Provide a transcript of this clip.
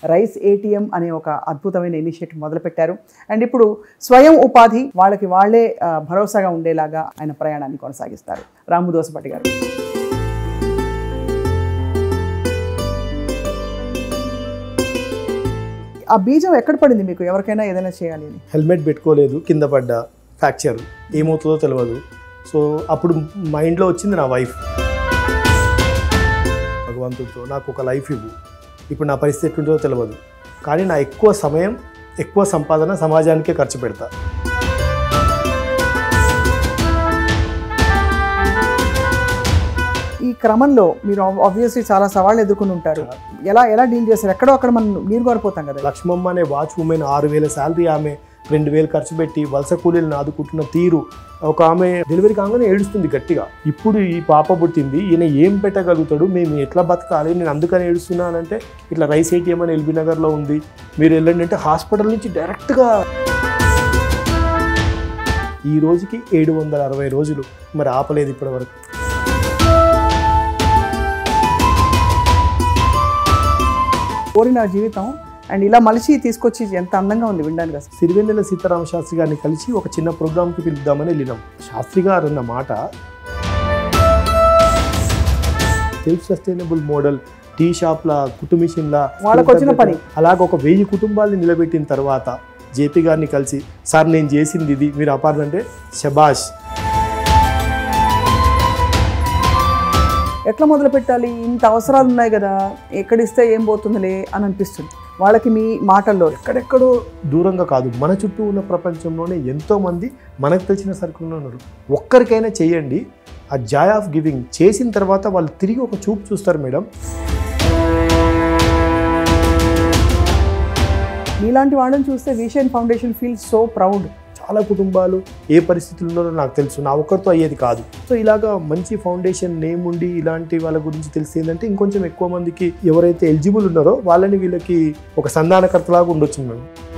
Rice ATM అనే ఒక అద్భుతమైన ఇనిషియేటివ్ మొదలుపెట్టారు అండ్ ఇప్పుడు స్వయం ఉపాధి వాళ్ళకి వాళ్ళే ఆ, భరోసాగా ఉండేలాగా ఆయన ప్రయాణాన్ని కొనసాగిస్తారు రాము దోసపట్టి గారు ఆ బీజం ఎక్కడ పడింది మీకు ఎవరికైనా ఏదైనా చేయాలి అని హెల్మెట్ పెట్టుకోలేదు కింద పడ్డ ఫ్రాక్చర్ ఏమవుతుందో తెలియదు సో అప్పుడు మైండ్లో వచ్చింది నా వైఫ్ భగవంతుడితో నాకు ఒక లైఫ్ ఇవ్వు ఇప్పుడు నా పరిస్థితి ఎట్లుంటుందో తెలియదు కానీ నా ఎక్కువ సమయం ఎక్కువ సంపాదన సమాజానికే ఖర్చు పెడతా ఈ క్రమంలో మీరు ఆబ్వియస్లీ చాలా సవాళ్ళు ఎదుర్కొని ఉంటారు ఎలా ఎలా డీల్ చేస్తారు ఎక్కడో అక్కడ మనం నీరు కోరిపోతాం కదా లక్ష్మమ్మ అనే వాచ్ ఉమెన్ ఆరు వేల శాలరీ ఆమె రెండు వేలు ఖర్చు పెట్టి వలస కూలీలను ఆదుకుంటున్న తీరు ఒక ఆమె డెలివరీ కాగానే ఏడుస్తుంది గట్టిగా ఇప్పుడు ఈ పాప పుట్టింది ఈయన ఏం పెట్టగలుగుతాడు మేము ఎట్లా బతకాలి నేను అందుకని ఏడుస్తున్నానంటే ఇట్లా రైస్ ఏటీఎం అని ఎల్బీ నగర్లో ఉంది మీరు వెళ్ళండి అంటే హాస్పిటల్ నుంచి డైరెక్ట్గా ఈ రోజుకి ఏడు వందల అరవై రోజులు మరి ఆపలేదు ఇప్పటి వరకు కోరిన జీవితం అండ్ ఇలా మలిచి తీసుకొచ్చి ఎంత అందంగా ఉంది వినడానికి అసలు సిరివెన్నెల సీతారామ శాస్త్రి గారిని కలిసి ఒక చిన్న ప్రోగ్రామ్కి పిలుద్దామని వెళ్ళినాం శాస్త్రి గారు అన్న మాట సెల్ఫ్ సస్టైనబుల్ మోడల్ టీ షాప్ల కుట్టు మిషన్ల వాళ్ళకు వచ్చిన పని. అలాగ ఒక వెయ్యి కుటుంబాలని నిలబెట్టిన తర్వాత జేపీ గారిని కలిసి సార్ నేను చేసింది ఇది మీరు అపార్థంటే శబాష్ ఎట్లా మొదలు పెట్టాలి ఇంత అవసరాలు ఉన్నాయి కదా ఎక్కడిస్తే ఏం పోతుందిలే అని అనిపిస్తుంది వాళ్ళకి మీ మాటల్లో ఎక్కడెక్కడో దూరంగా కాదు మన చుట్టూ ఉన్న ప్రపంచంలోనే ఎంతోమంది మనకు తెలిసిన సరుకుల్లో ఉన్నారు ఒక్కరికైనా చేయండి ఆ జాయ్ ఆఫ్ గివింగ్ చేసిన తర్వాత వాళ్ళు తిరిగి ఒక చూపు చూస్తారు మేడం మీలాంటి వాళ్ళని చూస్తే vision foundation feel so proud చాలా కుటుంబాలు ఏ పరిస్థితుల్లో ఉన్నారో నాకు తెలుసు నా ఒక్కరితో అయ్యేది కాదు సో ఇలాగా మంచి ఫౌండేషన్ నేమ్ ఉండి ఇలాంటి వాళ్ళ గురించి తెలిసి ఏంటంటే ఇంకొంచెం ఎక్కువ మందికి ఎవరైతే ఎలిజిబుల్ ఉన్నారో వాళ్ళని వీళ్ళకి ఒక సంధానకర్తలాగా ఉండొచ్చు మేము